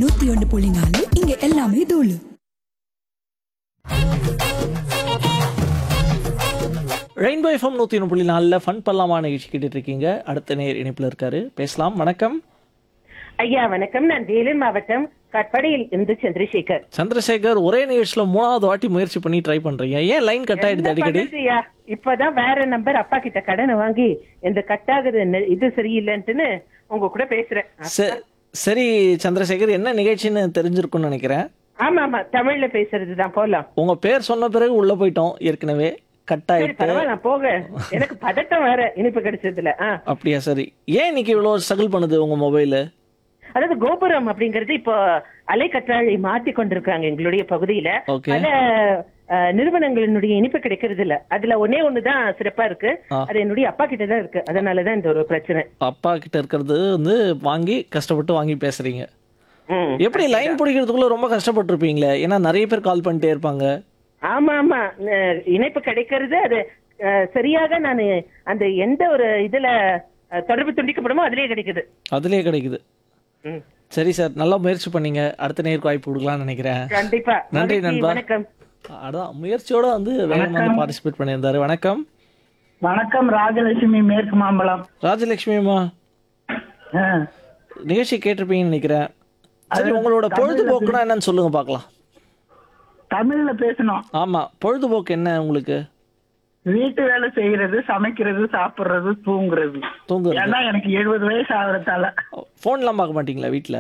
நூத்தி ஒன்னு புள்ளி நாலு இங்க எல்லாமே தூளு ரெயின்போ எஃப்எம் நூற்றி ஒன்று புள்ளி நாலில் ஃபன் பண்ணலாமா நிகழ்ச்சி கேட்டுட்டு இருக்கீங்க அடுத்த நேர் இணைப்பில் இருக்காரு பேசலாம் வணக்கம் ஐயா வணக்கம் நான் வேலூர் மாவட்டம் கட்படியில் இருந்து சந்திரசேகர் சந்திரசேகர் ஒரே நிகழ்ச்சியில் மூணாவது வாட்டி முயற்சி பண்ணி ட்ரை பண்றீங்க ஏன் லைன் கட் ஆயிடுது என்ன அடிக்கடி பண்றதுய்யா? இப்பதான் வேற நம்பர் அப்பா கிட்ட கடனை வாங்கி இந்த கட்டாகுது நெ- இது சரியில்லைன்ட்டுன்னு உங்க கூட பேசுறேன் ச- சரி சந்திரசேகர் என்ன நிகழ்ச்சின்னு தெரிஞ்சிருக்கும்னு நினைக்கிறேன் ஆமா ஆமா தமிழ்ல பேசுறதுதான் போலாம் உங்க பேர் சொன்ன பிறகு உள்ள போயிட்டோம் ஏற்கனவே கட் சரி ஆயிட்டு பரவாயில்ல நான் போக எனக்கு பதட்டம் வேற இனிப்பு கிடைச்சதுல ஆ. அப்படியா சரி ஏன் இன்னைக்கு இவ்வளோ ஸ்ட்ரகிள் பண்ணுது உங்க மொபைலு அதாவது கோபுரம் அப்படிங்கிறது இப்போ அலைக்கற்றாழை மாத்தி கொண்டிருக்காங்க எங்களுடைய பகுதியில Okay. பல அஹ், நிறுவனங்களினுடைய இனிப்பு கிடைக்கிறது இல்ல அதுல ஒன்னே ஒண்ணுதான் சிறப்பா இருக்கு ஆ. அது என்னுடைய அப்பா கிட்ட தான் இருக்கு அதனாலதான் இந்த ஒரு பிரச்சனை அப்பா கிட்ட இருக்கிறது வந்து வாங்கி கஷ்டப்பட்டு வாங்கி பேசுறீங்க ம். எப்படி லைன் பிடிக்கிறதுக்குள்ள ரொம்ப கஷ்டப்பட்டிருப்பீங்களே ஏன்னா நிறைய பேர் கால் பண்ணிட்டே இருப்பாங்க ஆமா ஆமா அஹ், இணைப்பு கிடைக்கிறது அது அஹ், சரியாக நான் அந்த எந்த ஒரு இதுல அஹ், தொடர்பு துண்டிக்கப்படுமோ அதுலயே கிடைக்குது அதுலயே கிடைக்குது ம். சரி சார் நல்லா முயற்சி பண்ணீங்க அடுத்த நேருக்கு வாய்ப்பு கொடுக்கலாம்னு நினைக்கிறேன் கண்டிப்பா நன்றி மகிழ்ச்சி, நண்பா. வணக்கம் அதான் முயற்சியோட வந்து வேகமாக வந்து பார்ட்டிசிபேட் பண்ணியிருந்தாரு வணக்கம் வணக்கம் ராஜலட்சுமி மேற்கு மாம்பலம் ராஜலட்சுமி அம்மா ஆ, நிகழ்ச்சி கேட்டிருப்பீங்கன்னு நினைக்கிறேன் சரி உங்களோட பொழுதுபோக்குனா என்னன்னு சொல்லுங்க பார்க்கலாம் தமிழ்ல பேசணும் ஆமா பொழுதுபோக்கு என்ன உங்களுக்கு வீட்டு வேலை செய்யறது சமைக்கிறது சாப்பிடுறது தூங்குறது தூங்குறது ஏன்னா எனக்கு எழுபது வயசு ஆகுறதால ஃபோன்லாம் பார்க்க மாட்டீங்களா வீட்டில்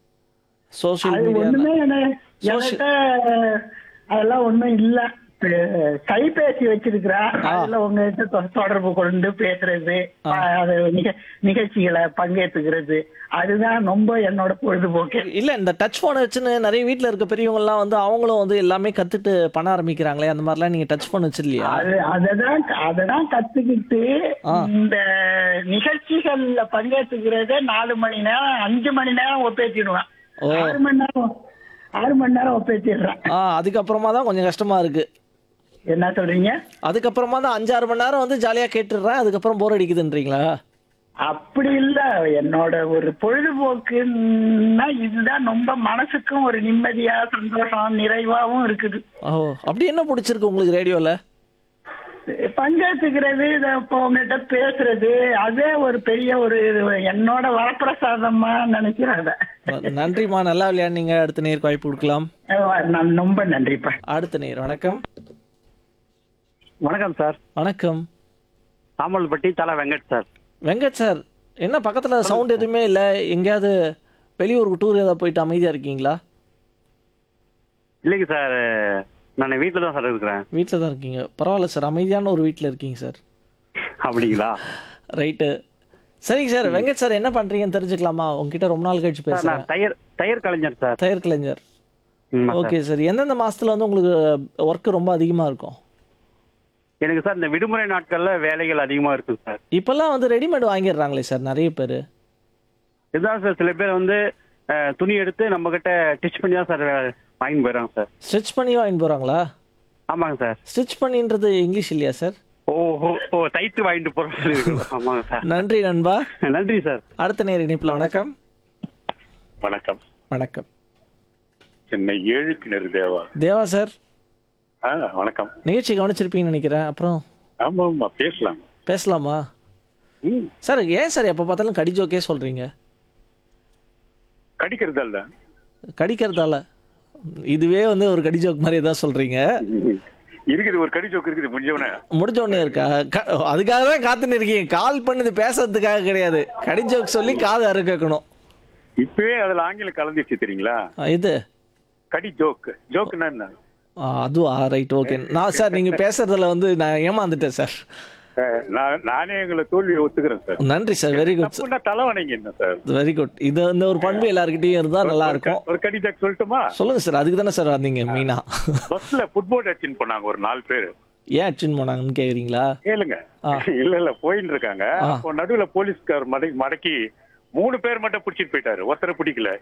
சோஷியல் அது மீடியா ஒண்ணுமே என்ன- என்கிட்ட அதெல்லாம் ஒண்ணும் இல்ல அஹ், கைபேசி வச்சிருக்கிறேன் அதுல உங்ககிட்ட தொ- தொடர்பு கொண்டு பேசுறது அது நிக- நிகழ்ச்சிகளை பங்கேற்றுக்கிறது அதுதான் ரொம்ப என்னோட பொழுதுபோக்கு இல்ல இந்த டச் ஃபோனை வச்சுன்னு நிறைய வீட்டில் இருக்க பெரியவங்கலாம் வந்து அவங்களும் வந்து எல்லாமே கத்துட்டு பண்ண ஆரம்பிக்கிறாங்களே அந்த மாதிரிலாம் நீங்க டச் ஃபோன் வச்சிருலையா அது அததான் அததான் கத்துக்கிட்டு ஆ. இந்த நிகழ்ச்சிகள்ல பங்கேற்றுக்கிறத நாலு மணி நேரம் அஞ்சு மணி நேரம் ஒப்பேத்திடுவேன் ஓ. ஆறு மணி நேரம் ஆறு மணி நேரம் ஒப்பேத்திடுறேன் ஆ அதுக்கப்புறமா தான் கொஞ்சம் கஷ்டமா இருக்கு என்ன சொல்றீங்க அதுக்கப்புறமா தான் அஞ்சாறு மணி நேரம் வந்து ஜாலியாக கேட்டுடுறேன் அதுக்கப்புறம் போர் அடிக்குதுன்றீங்களா அப்படி இல்ல என்னோட ஒரு பொழுதுபோக்குன்னா இதுதான் ரொம்ப மனசுக்கும் ஒரு நிம்மதியா சந்தோஷம் நிறைவாவும் இருக்குது ஓ அப்படி என்ன பிடிச்சிருக்கு உங்களுக்கு ரேடியோவில் பங்கேற்றுக்கிறது இத இப்போ உங்ககிட்ட பேசுறது அதே ஒரு பெரிய ஒரு என்னோட வரப்பிரசாதமா நினைக்கிறேன் அதை. நன்றிம்மா நல்லா விளையாடுனீங்க அடுத்த நேருக்கு வாய்ப்பு கொடுக்கலாம் அஹ் நான் ரொம்ப நன்றிப்பா அடுத்த நேர் வணக்கம் வணக்கம் சார் வணக்கம் தாமல்பட்டி தலை வெங்கட் சார் வெங்கட் சார் என்ன பக்கத்தில் சவுண்ட் எதுவுமே இல்லை எங்கேயாவது வெளியூருக்கு டூர் ஏதாவது போயிட்டு அமைதியாக இருக்கீங்களா இல்லைங்க சார் நான் வீட்டில் தான் சார் இருக்கிறேன் வீட்டில் தான் இருக்கீங்க பரவாயில்ல சார் அமைதியான ஒரு வீட்டில் இருக்கீங்க சார் அப்படிங்களா ரைட்டு சரிங்க சார் வெங்கட் சார் என்ன பண்ணுறீங்கன்னு தெரிஞ்சுக்கலாமா உங்ககிட்ட ரொம்ப நாள் கழிச்சு சார் பேசுகிறேன் நான் டயர் டயர் கலைஞர் சார் தயார் கலைஞர் ஆமா சார். ஓகே சார் எந்தெந்த மாசத்துல வந்து உங்களுக்கு ஒர்க் ரொம்ப அதிகமா இருக்கும் எனக்கு சார் இந்த விடுமுறை நாட்கள்ல வேலைகள் அதிகமா இருக்கு சார் இப்பெல்லாம் வந்து ரெடிமேட் வாங்கிடுறாங்களே சார் நிறைய பேர் இதுதான் சார் சில பேர் வந்து அஹ், துணி எடுத்து நம்ம கிட்ட டிச் பண்ணி தான் சார் வாங்கி போயிடறாங்க சார் ஸ்டிச் பண்ணி வாங்கிட்டு போறாங்களா ஆமாங்க சார் ஸ்டிச் பண்ணின்றது இங்கிலீஷ் இல்லையா சார் ஓ ஓ ஓ தைத்து வாங்கிட்டு போறது ஆமாங்க சார் நன்றி நண்பா நன்றி சார் அடுத்த நேர இணைப்பில் வணக்கம் வணக்கம் வணக்கம் சென்னை ஏழு கிணறு தேவா தேவா சார் ஆ வணக்கம் நிகழ்ச்சி கவனிச்சிருப்பீங்கன்னு நினைக்கிறேன் அப்புறம் ஆமா ஆமா பேசலாம் பேசலாமா ம் சார் ஏன் சார் எப்போ பார்த்தாலும் கடி ஜோக்கே சொல்றீங்க கடிக்கிறது அல்ல கடிக்கிறதால இதுவே வந்து ஒரு கடி ஜோக் மாதிரி ஏதாவது சொல்றீங்க ம். இருக்குது ஒரு கடி ஜோக்கு இருக்குது முடிஞ்சவன முடிஞ்ச உடனே இருக்கா க- அதுக்காக தான் காத்துன்னு இருக்கீங்க கால் பண்ணது பேசுறதுக்காக கிடையாது கடி ஜோக் சொல்லி காது அறுக்க வைக்கணும் இப்பவே அதுல ஆங்கிலம் கலந்துச்சு தெரியுங்களா ஆ, இது கடி ஜோக் ஜோக்குன்னா என்ன ஆ, அதுவா ரைட் ஓகே நான் சார் நீங்க பேசுறதுல வந்து நான் ஏமாந்துட்டேன் சார் அஹ், நான் நானே எங்களை தோல்வியை ஒத்துக்கிறேன் சார் நன்றி சார் வெரி குட் தப்புன்னா தலைவணைங்க என்ன சார் வெரி குட் இது இந்த ஒரு பண்பு எல்லாருக்கிட்டையும் இருந்தா நல்லா ஒரு இருக்கும் க- ஒரு கடி ஜோக் சொல்லட்டுமா சொல்லுங்க சார் அதுக்கு தானே சார் வந்தீங்க மீனா பஸ்ல ஃபுட்போர்ட் அடிச்சுன்னு போனாங்க ஒரு நாலு பேர் ஏன் அச்சுன்னு போனாங்கன்னு கேக்குறீங்களா கேளுங்க ஆ. இல்ல இல்ல போயின்னு இருக்காங்க ஆ. அப்போ நடுவுல போலீஸ்கார் மடக்கி மடக்கி மூணு பேர் மட்டும் பிடிச்சிட்டு போயிட்டாரு ஒருத்தரை பிடிக்கல